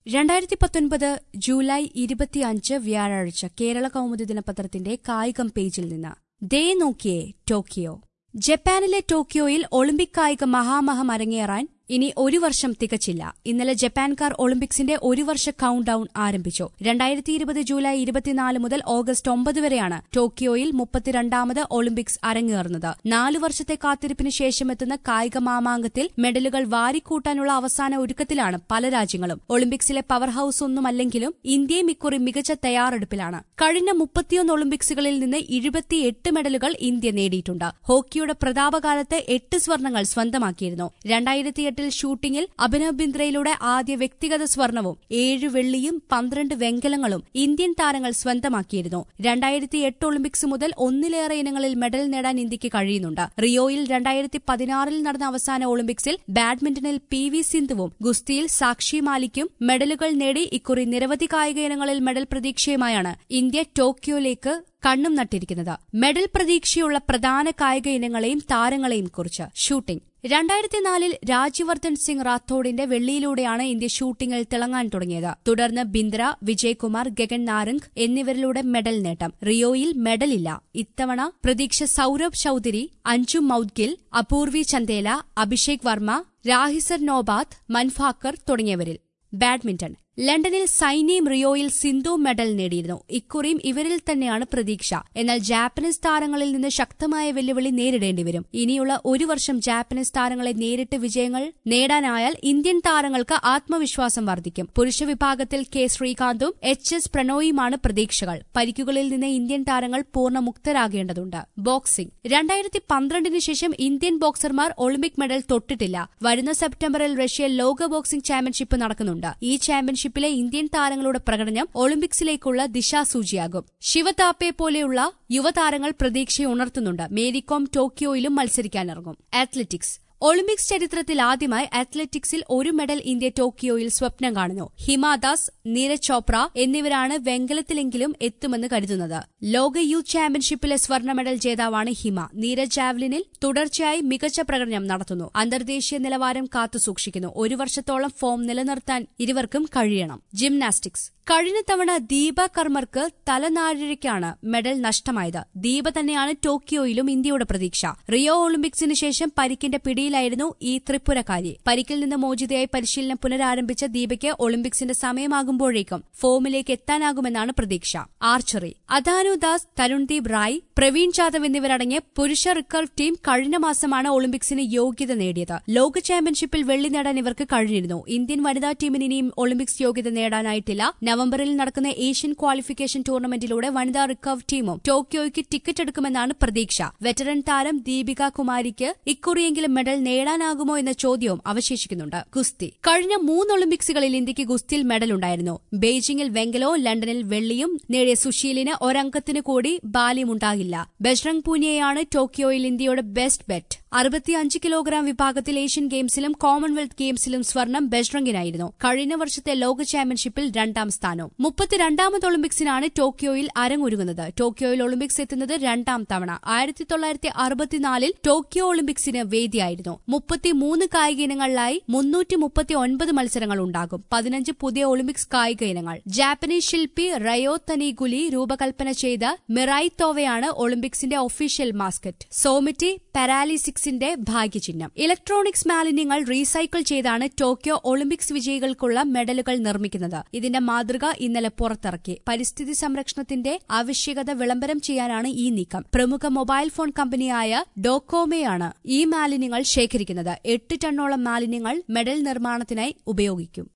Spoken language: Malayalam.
രണ്ടായിരത്തി പത്തൊൻപത് ജൂലൈ ഇരുപത്തിയഞ്ച് വ്യാഴാഴ്ച കേരള കൗമുദി ദിനപത്രത്തിന്റെ കായികം പേജിൽ നിന്ന് ദേ നോക്കിയേ ടോക്കിയോ ജപ്പാനിലെ ടോക്കിയോയിൽ ഒളിമ്പിക് കായിക മഹാമഹം അരങ്ങേറാൻ ഇനി ഒരു വർഷം തികച്ചില്ല ഇന്നലെ ജപ്പാൻകാർ ഒളിമ്പിക്സിന്റെ ഒരു വർഷ കൌണ്ട് ഡൌൺ ആരംഭിച്ചു രണ്ടായിരത്തി ഇരുപത് ജൂലൈ ഇരുപത്തിനാല് മുതൽ ഓഗസ്റ്റ് ഒമ്പത് വരെയാണ് ടോക്കിയോയിൽ മുപ്പത്തിരണ്ടാമത് ഒളിമ്പിക്സ് അരങ്ങേറുന്നത് നാലു വർഷത്തെ കാത്തിരിപ്പിന് ശേഷം എത്തുന്ന കായിക മാമാങ്കത്തിൽ മെഡലുകൾ വാരിക്കൂട്ടാനുള്ള അവസാന ഒരുക്കത്തിലാണ് പല രാജ്യങ്ങളും ഒളിമ്പിക്സിലെ പവർ ഹൌസ് ഒന്നുമല്ലെങ്കിലും ഇന്ത്യയും ഇക്കുറി മികച്ച തയ്യാറെടുപ്പിലാണ് കഴിഞ്ഞ മുപ്പത്തിയൊന്ന് ഒളിമ്പിക്സുകളിൽ നിന്ന് ഇരുപത്തിയെട്ട് മെഡലുകൾ ഇന്ത്യ നേടിയിട്ടുണ്ട് ഹോക്കിയുടെ പ്രതാപകാലത്ത് എട്ട് സ്വർണങ്ങൾ സ്വന്തമാക്കിയിരുന്നു രണ്ടായിരത്തി എട്ടിൽ ഷൂട്ടിംഗിൽ അഭിനവ് ബിന്ദ്രയിലൂടെ ആദ്യ വ്യക്തിഗത സ്വർണവും ഏഴ് വെള്ളിയും പന്ത്രണ്ട് വെങ്കലങ്ങളും ഇന്ത്യൻ താരങ്ങൾ സ്വന്തമാക്കിയിരുന്നു രണ്ടായിരത്തി എട്ട് ഒളിമ്പിക്സ് മുതൽ ഒന്നിലേറെ ഇനങ്ങളിൽ മെഡൽ നേടാൻ ഇന്ത്യക്ക് കഴിയുന്നുണ്ട് റിയോയിൽ രണ്ടായിരത്തി പതിനാറിൽ നടന്ന അവസാന ഒളിമ്പിക്സിൽ ബാഡ്മിന്റണിൽ പി വി സിന്ധുവും ഗുസ്തിയിൽ സാക്ഷി മാലിക്കും മെഡലുകൾ നേടി ഇക്കുറി നിരവധി കായിക ഇനങ്ങളിൽ മെഡൽ പ്രതീക്ഷയുമായാണ് ഇന്ത്യ ടോക്കിയോയിലേക്ക് കണ്ണും നട്ടിരിക്കുന്നത് മെഡൽ പ്രതീക്ഷയുള്ള പ്രധാന കായിക ഇനങ്ങളെയും താരങ്ങളെയും കുറിച്ച് ഷൂട്ടിംഗ് രണ്ടായിരത്തി നാലിൽ രാജ്യവർദ്ധൻ സിംഗ് റാത്തോഡിന്റെ വെള്ളിയിലൂടെയാണ് ഇന്ത്യ ഷൂട്ടിംഗിൽ തിളങ്ങാൻ തുടങ്ങിയത് തുടർന്ന് ബിന്ദ്ര വിജയ്കുമാർ ഗഗൻ നാരംഗ് എന്നിവരിലൂടെ മെഡൽ നേട്ടം റിയോയിൽ മെഡലില്ല ഇത്തവണ പ്രതീക്ഷ സൌരഭ് ചൌധരി അഞ്ജു മൌദ്ഗിൽ അപൂർവി ചന്ദേല അഭിഷേക് വർമ്മ രാഹിസർ നോബാത്ത് മൻഫാക്കർ തുടങ്ങിയവരിൽ ബാഡ്മിന്റൺ ലണ്ടനിൽ സൈന്യയും റിയോയിൽ സിന്ധു മെഡൽ നേടിയിരുന്നു ഇക്കുറിയും ഇവരിൽ തന്നെയാണ് പ്രതീക്ഷ എന്നാൽ ജാപ്പനീസ് താരങ്ങളിൽ നിന്ന് ശക്തമായ വെല്ലുവിളി നേരിടേണ്ടിവരും ഇനിയുള്ള ഒരു വർഷം ജാപ്പനീസ് താരങ്ങളെ നേരിട്ട് വിജയങ്ങൾ നേടാനായാൽ ഇന്ത്യൻ താരങ്ങൾക്ക് ആത്മവിശ്വാസം വർദ്ധിക്കും പുരുഷ വിഭാഗത്തിൽ കെ ശ്രീകാന്തും എച്ച് എസ് പ്രണോയുമാണ് പ്രതീക്ഷകൾ പരിക്കുകളിൽ നിന്ന് ഇന്ത്യൻ താരങ്ങൾ പൂർണ്ണ മുക്തരാകേണ്ടതുണ്ട് ബോക്സിംഗ് രണ്ടായിരത്തി പന്ത്രണ്ടിന് ശേഷം ഇന്ത്യൻ ബോക്സർമാർ ഒളിമ്പിക് മെഡൽ തൊട്ടിട്ടില്ല വരുന്ന സെപ്റ്റംബറിൽ റഷ്യ ലോക ബോക്സിംഗ് ചാമ്പ്യൻഷിപ്പ് നടക്കുന്നുണ്ട് ഈ ചാമ്പ്യൻഷിപ്പിലെ ഇന്ത്യൻ താരങ്ങളുടെ പ്രകടനം ഒളിമ്പിക്സിലേക്കുള്ള ദിശാസൂചിയാകും ശിവതാപ്പെ പോലെയുള്ള യുവതാരങ്ങൾ പ്രതീക്ഷയുണർത്തുന്നുണ്ട് മേരികോം ടോക്കിയോയിലും മത്സരിക്കാനിറങ്ങും അത്ലറ്റിക്സ് ഒളിമ്പിക്സ് ചരിത്രത്തിൽ ആദ്യമായി അത്ലറ്റിക്സിൽ ഒരു മെഡൽ ഇന്ത്യ ടോക്കിയോയിൽ സ്വപ്നം കാണുന്നു ഹിമാദാസ് നീരജ് ചോപ്ര എന്നിവരാണ് വെങ്കലത്തിലെങ്കിലും എത്തുമെന്ന് കരുതുന്നത് ലോക യൂത്ത് ചാമ്പ്യൻഷിപ്പിലെ സ്വർണ്ണ മെഡൽ ജേതാവാണ് ഹിമ നീരജ് ജാവ്ലിനിൽ തുടർച്ചയായി മികച്ച പ്രകടനം നടത്തുന്നു അന്തർദേശീയ നിലവാരം കാത്തുസൂക്ഷിക്കുന്നു ഒരു വർഷത്തോളം ഫോം നിലനിർത്താൻ ഇരുവർക്കും കഴിയണം ജിംനാസ്റ്റിക്സ് കഴിഞ്ഞ തവണ ദീപ കർമ്മർക്ക് തലനാരിഴയ്ക്കാണ് മെഡൽ നഷ്ടമായത് ദീപ തന്നെയാണ് ടോക്കിയോയിലും ഇന്ത്യയുടെ പ്രതീക്ഷ റിയോ ഒളിമ്പിക്സിന് ശേഷം പരിക്കിന്റെ പിടിയിലായിരുന്നു ഈ ത്രിപുരക്കാരി പരിക്കിൽ നിന്ന് മോചിതയായി പരിശീലനം പുനരാരംഭിച്ച ദീപയ്ക്ക് ഒളിമ്പിക്സിന്റെ സമയമാകുമ്പോഴേക്കും ഫോമിലേക്ക് എത്താനാകുമെന്നാണ് പ്രതീക്ഷ ആർച്ചറി അദാനു ദാസ് തരുൺദീപ് റായ് പ്രവീൺ ജാദവ് എന്നിവരടങ്ങിയ പുരുഷ റിക്കർവ് ടീം കഴിഞ്ഞ മാസമാണ് ഒളിമ്പിക്സിന് യോഗ്യത നേടിയത് ലോക ചാമ്പ്യൻഷിപ്പിൽ വെള്ളി നേടാൻ ഇവർക്ക് കഴിഞ്ഞിരുന്നു ഇന്ത്യൻ വനിതാ ടീമിന് ഇനിയും ഒളിമ്പിക്സ് യോഗ്യത നേടാനായിട്ടില്ല നവംബറിൽ നടക്കുന്ന ഏഷ്യൻ ക്വാളിഫിക്കേഷൻ ടൂർണമെന്റിലൂടെ വനിതാ റിക്കർവ് ടീമും ടോക്കിയോയ്ക്ക് ടിക്കറ്റ് എടുക്കുമെന്നാണ് പ്രതീക്ഷ വെറ്ററൻ താരം ദീപിക കുമാരിക്ക് ഇക്കുറിയെങ്കിലും മെഡൽ നേടാനാകുമോ എന്ന ചോദ്യവും അവശേഷിക്കുന്നുണ്ട് ഗുസ്തി കഴിഞ്ഞ മൂന്ന് ഒളിമ്പിക്സുകളിൽ ഇന്ത്യക്ക് ഗുസ്തിയിൽ മെഡൽ ഉണ്ടായിരുന്നു ബെയ്ജിംഗിൽ വെങ്കലവും ലണ്ടനിൽ വെള്ളിയും നേടിയ സുശീലിന് ഒരംഗത്തിന് കൂടി ബാല്യമുണ്ടാകില്ല ബജ്രംഗ് പൂനിയയാണ് ടോക്കിയോയിൽ ഇന്ത്യയുടെ ബെസ്റ്റ് ബെറ്റ് അറുപത്തിയഞ്ച് കിലോഗ്രാം വിഭാഗത്തിൽ ഏഷ്യൻ ഗെയിംസിലും കോമൺവെൽത്ത് ഗെയിംസിലും സ്വർണം ബജ്രംഗിനായിരുന്നു കഴിഞ്ഞ വർഷത്തെ ലോക ചാമ്പ്യൻഷിപ്പിൽ രണ്ടാം സ്ഥാനവും മുപ്പത്തിരണ്ടാമത് ഒളിമ്പിക്സിനാണ് ടോക്കിയോയിൽ അരങ്ങൊരുങ്ങുന്നത് ടോക്കിയോയിൽ ഒളിമ്പിക്സ് എത്തുന്നത് രണ്ടാം തവണ ആയിരത്തി തൊള്ളായിരത്തി അറുപത്തിനാലിൽ ടോക്കിയോ ഒളിമ്പിക്സിന് വേദിയായിരുന്നു മുപ്പത്തിമൂന്ന് കായിക ഇനങ്ങളിലായി മുന്നൂറ്റി മുപ്പത്തി ഒൻപത് മത്സരങ്ങൾ ഉണ്ടാകും പതിനഞ്ച് പുതിയ ഒളിമ്പിക്സ് കായിക ഇനങ്ങൾ ജാപ്പനീസ് ശില്പി റയോ തനീഗുലി രൂപകൽപ്പന ചെയ്ത മിറായി തോവയാണ് ഒളിമ്പിക്സിന്റെ ഒഫീഷ്യൽ മാസ്കറ്റ് സോമിറ്റി പാരാലിസിക്സിന്റെ ഭാഗ്യചിഹ്നം ഇലക്ട്രോണിക്സ് മാലിന്യങ്ങൾ റീസൈക്കിൾ ചെയ്താണ് ടോക്കിയോ ഒളിമ്പിക്സ് വിജയികൾക്കുള്ള മെഡലുകൾ നിർമ്മിക്കുന്നത് ഇതിന്റെ മാതൃക ഇന്നലെ പുറത്തിറക്കി പരിസ്ഥിതി സംരക്ഷണത്തിന്റെ ആവശ്യകത വിളംബരം ചെയ്യാനാണ് ഈ നീക്കം പ്രമുഖ മൊബൈൽ ഫോൺ കമ്പനിയായ ഡോക്കോമയാണ് ഈ മാലിന്യങ്ങൾ ശേഖരിക്കുന്നത് എട്ട് ടണ്ണോളം മാലിന്യങ്ങൾ മെഡൽ നിർമ്മാണത്തിനായി ഉപയോഗിക്കും